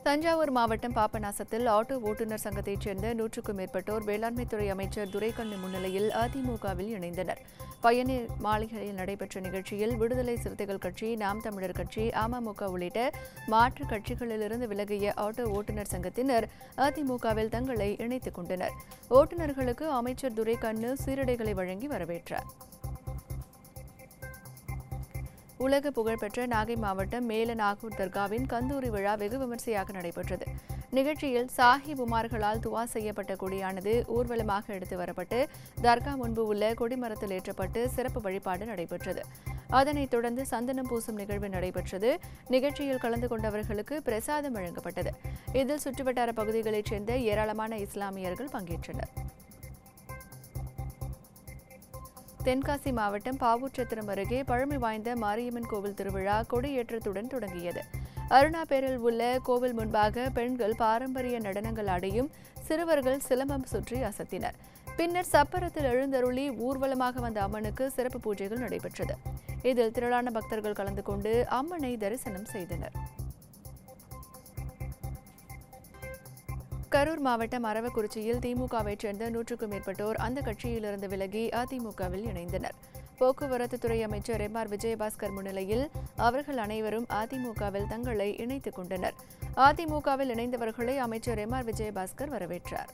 தஞ்சாவூர் மாவட்டம் பாபநாசத்தில் ஆட்டோ ஓட்டுநர் சங்கத்தைச் சேர்ந்த நூற்றுக்கும் மேற்பட்டோர் வேளாண்மைத்துறை அமைச்சர் துரைக்கண்ணு முன்னிலையில் அதிமுகவில் இணைந்தனர் பயனீர் மாளிகையில் நடைபெற்ற நிகழ்ச்சியில் விடுதலை சிறுத்தைகள் கட்சி நாம் தமிழர் கட்சி அமமுக உள்ளிட்ட மாற்றுக் கட்சிகளிலிருந்து விலகிய ஆட்டோ ஓட்டுநர் சங்கத்தினர் அதிமுகவில் தங்களை இணைத்துக் கொண்டனர் ஓட்டுநர்களுக்கு அமைச்சர் துரைக்கண்ணு சீருடைகளை வழங்கி வரவேற்றார் உலக புகழ்பெற்ற நாகை மாவட்டம் மேல நாகூர் தர்காவின் கந்தூரி விழா வெகு விமர்சையாக நடைபெற்றது நிகழ்ச்சியில் சாஹிப் உமார்களால் துவா செய்யப்பட்ட கொடியானது ஊர்வலமாக எடுத்து வரப்பட்டு தர்கா முன்பு உள்ள கொடிமரத்தில் ஏற்றப்பட்டு சிறப்பு வழிபாடு நடைபெற்றது அதனைத் தொடர்ந்து சந்தனம் பூசும் நிகழ்வு நடைபெற்றது நிகழ்ச்சியில் கலந்து கொண்டவர்களுக்கு பிரசாதம் வழங்கப்பட்டது இதில் சுற்றுவட்டார பகுதிகளைச் சேர்ந்த ஏராளமான இஸ்லாமியர்கள் பங்கேற்றனர் தென்காசி மாவட்டம் பாவூர்சத்திரம் அருகே பழமை வாய்ந்த மாரியம்மன் கோவில் திருவிழா கொடியேற்றத்துடன் தொடங்கியது அருணாபேரில் உள்ள கோவில் முன்பாக பெண்கள் பாரம்பரிய நடனங்கள் ஆடியும் சிறுவர்கள் சிலம்பம் சுற்றி அசத்தினர் பின்னர் சப்பரத்தில் எழுந்தருளி ஊர்வலமாக வந்த அம்மனுக்கு சிறப்பு பூஜைகள் நடைபெற்றது இதில் திரளான பக்தர்கள் கலந்து கொண்டு அம்மனை தரிசனம் செய்தனர் கரூர் மாவட்டம் அரவக்குறிச்சியில் திமுகவைச் சேர்ந்த நூற்றுக்கும் மேற்பட்டோர் அந்த கட்சியிலிருந்து விலகி அதிமுகவில் இணைந்தனர் போக்குவரத்து துறை அமைச்சர் எம் ஆர் விஜயபாஸ்கர் முன்னிலையில் அவர்கள் அனைவரும் அதிமுகவில் தங்களை இணைத்துக் கொண்டனர் அதிமுகவில் இணைந்தவர்களை அமைச்சர் எம் ஆர் விஜயபாஸ்கர் வரவேற்றார்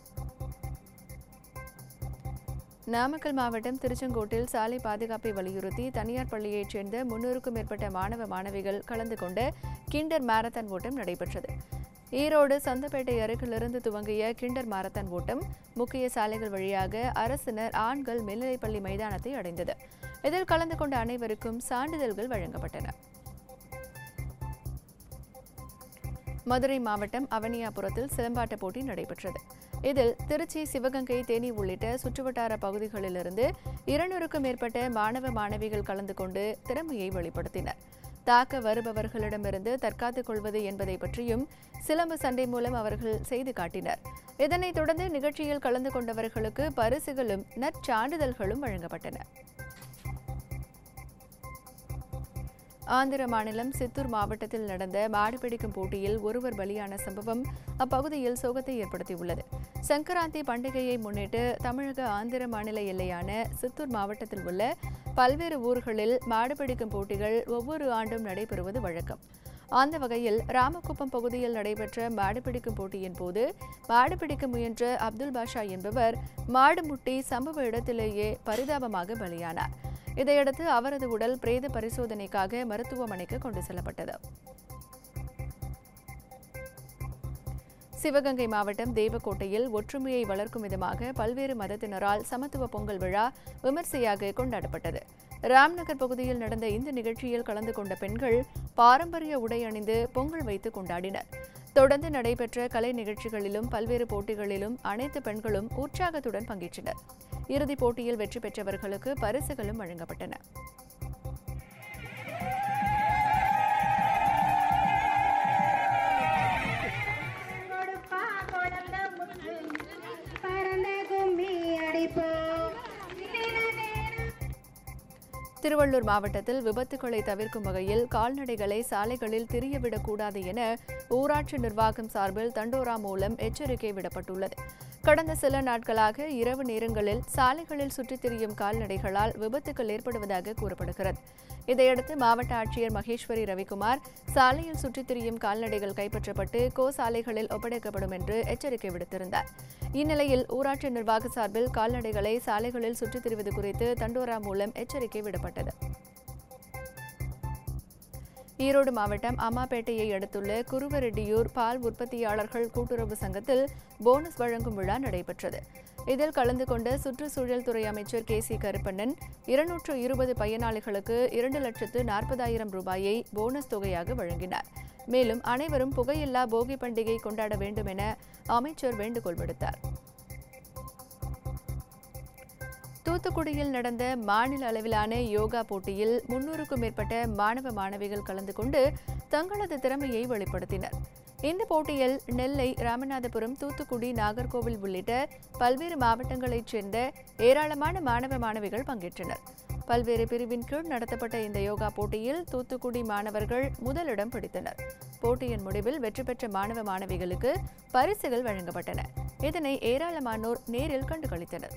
நாமக்கல் மாவட்டம் திருச்செங்கோட்டில் சாலை பாதுகாப்பை வலியுறுத்தி தனியார் பள்ளியைச் சேர்ந்த முன்னூறுக்கும் மேற்பட்ட மாணவ மாணவிகள் கலந்து கொண்ட கிண்டர் மாரத்தான் ஓட்டம் நடைபெற்றது ஈரோடு சந்தப்பேட்டை அருகிலிருந்து துவங்கிய கிண்டர் மாரத்தான் ஓட்டம் முக்கிய சாலைகள் வழியாக அரசினர் ஆண்கள் மேல்நிலைப்பள்ளி மைதானத்தை அடைந்தது இதில் கலந்து கொண்ட அனைவருக்கும் சான்றிதழ்கள் வழங்கப்பட்டன மதுரை மாவட்டம் அவனியாபுரத்தில் சிலம்பாட்ட போட்டி நடைபெற்றது இதில் திருச்சி சிவகங்கை தேனி உள்ளிட்ட சுற்றுவட்டார பகுதிகளிலிருந்து இருநூறுக்கும் மேற்பட்ட மாணவ மாணவிகள் கலந்து கொண்டு திறமையை வெளிப்படுத்தினர் தாக்க வருபவர்களிடமிருந்து தற்காத்துக் கொள்வது என்பதை பற்றியும் சிலம்பு சண்டை மூலம் அவர்கள் செய்து காட்டினர் இதனைத் தொடர்ந்து நிகழ்ச்சியில் கலந்து கொண்டவர்களுக்கு பரிசுகளும் நற்சான்றிதழ்களும் வழங்கப்பட்டன ஆந்திர மாநிலம் சித்தூர் மாவட்டத்தில் நடந்த மாடு பிடிக்கும் போட்டியில் ஒருவர் பலியான சம்பவம் அப்பகுதியில் சோகத்தை ஏற்படுத்தியுள்ளது சங்கராந்தி பண்டிகையை முன்னிட்டு தமிழக ஆந்திர மாநில எல்லையான சித்தூர் மாவட்டத்தில் உள்ள பல்வேறு ஊர்களில் மாடு பிடிக்கும் போட்டிகள் ஒவ்வொரு ஆண்டும் நடைபெறுவது வழக்கம் அந்த வகையில் ராமகுப்பம் பகுதியில் நடைபெற்ற மாடு பிடிக்கும் போட்டியின் போது மாடு பிடிக்க முயன்ற அப்துல் பாஷா என்பவர் மாடு முட்டி சம்பவ இடத்திலேயே பரிதாபமாக பலியானார் இதையடுத்து அவரது உடல் பிரேத பரிசோதனைக்காக மருத்துவமனைக்கு கொண்டு செல்லப்பட்டது சிவகங்கை மாவட்டம் தேவக்கோட்டையில் ஒற்றுமையை வளர்க்கும் விதமாக பல்வேறு மதத்தினரால் சமத்துவ பொங்கல் விழா விமர்சையாக கொண்டாடப்பட்டது ராம்நகர் பகுதியில் நடந்த இந்த நிகழ்ச்சியில் கலந்து கொண்ட பெண்கள் பாரம்பரிய உடை அணிந்து பொங்கல் வைத்து கொண்டாடினர் தொடர்ந்து நடைபெற்ற கலை நிகழ்ச்சிகளிலும் பல்வேறு போட்டிகளிலும் அனைத்து பெண்களும் உற்சாகத்துடன் பங்கேற்றனர் இறுதிப் போட்டியில் வெற்றி பெற்றவர்களுக்கு பரிசுகளும் வழங்கப்பட்டன கொடுப்பா குழந்த முத்து பறந்த கும்மி அடிப்போம் திருவள்ளூர் மாவட்டத்தில் விபத்துகளை தவிர்க்கும் வகையில் கால்நடைகளை சாலைகளில் திரியவிடக்கூடாது என ஊராட்சி நிர்வாகம் சார்பில் தண்டோரா மூலம் எச்சரிக்கை விடப்பட்டுள்ளது கடந்த சில நாட்களாக இரவு நேரங்களில் சாலைகளில் சுற்றித் திரியும் கால்நடைகளால் விபத்துகள் ஏற்படுவதாக கூறப்படுகிறது இதையடுத்து மாவட்ட ஆட்சியர் மகேஸ்வரி ரவிக்குமார் சாலையில் சுற்றித் திரியும் கால்நடைகள் கைப்பற்றப்பட்டு கோ சாலைகளில் ஒப்படைக்கப்படும் என்று எச்சரிக்கை விடுத்திருந்தார் இந்நிலையில் ஊராட்சி நிர்வாக சார்பில் கால்நடைகளை சாலைகளில் சுற்றித் திரிவது குறித்து தண்டோரா மூலம் எச்சரிக்கை விடப்பட்டது ஈரோடு மாவட்டம் அம்மாப்பேட்டையை அடுத்துள்ள குருவரெட்டியூர் பால் உற்பத்தியாளர்கள் கூட்டுறவு சங்கத்தில் போனஸ் வழங்கும் விழா நடைபெற்றது இதில் கலந்து கொண்ட சுற்றுச்சூழல் துறை அமைச்சர் கே சி கருப்பண்ணன் இருநூற்று இருபது பயனாளிகளுக்கு இரண்டு லட்சத்து நாற்பதாயிரம் ரூபாயை போனஸ் தொகையாக வழங்கினார் மேலும் அனைவரும் புகையில்லா போகி பண்டிகை கொண்டாட வேண்டும் என அமைச்சர் வேண்டுகோள் விடுத்தார் தூத்துக்குடியில் நடந்த மாநில அளவிலான யோகா போட்டியில் முன்னூறுக்கும் மேற்பட்ட மாணவ மாணவிகள் கலந்து கொண்டு தங்களது திறமையை வெளிப்படுத்தினர் இந்த போட்டியில் நெல்லை ராமநாதபுரம் தூத்துக்குடி நாகர்கோவில் உள்ளிட்ட பல்வேறு மாவட்டங்களைச் சேர்ந்த ஏராளமான மாணவ மாணவிகள் பங்கேற்றனர் பல்வேறு பிரிவின் கீழ் நடத்தப்பட்ட இந்த யோகா போட்டியில் தூத்துக்குடி மாணவர்கள் முதலிடம் பிடித்தனர் போட்டியின் முடிவில் வெற்றி பெற்ற மாணவ மாணவிகளுக்கு பரிசுகள் வழங்கப்பட்டன இதனை ஏராளமானோர் நேரில் கண்டுகளித்தனர்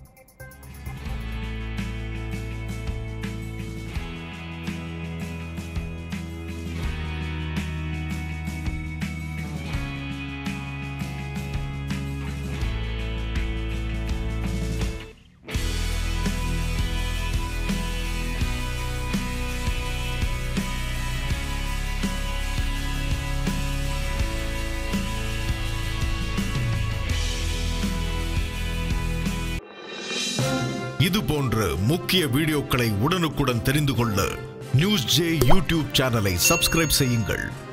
இது போன்ற முக்கிய வீடியோக்களை உடனுக்குடன் தெரிந்து கொள்ள நியூஸ் ஜே யூடியூப் சேனலை சப்ஸ்கிரைப் செய்யுங்கள்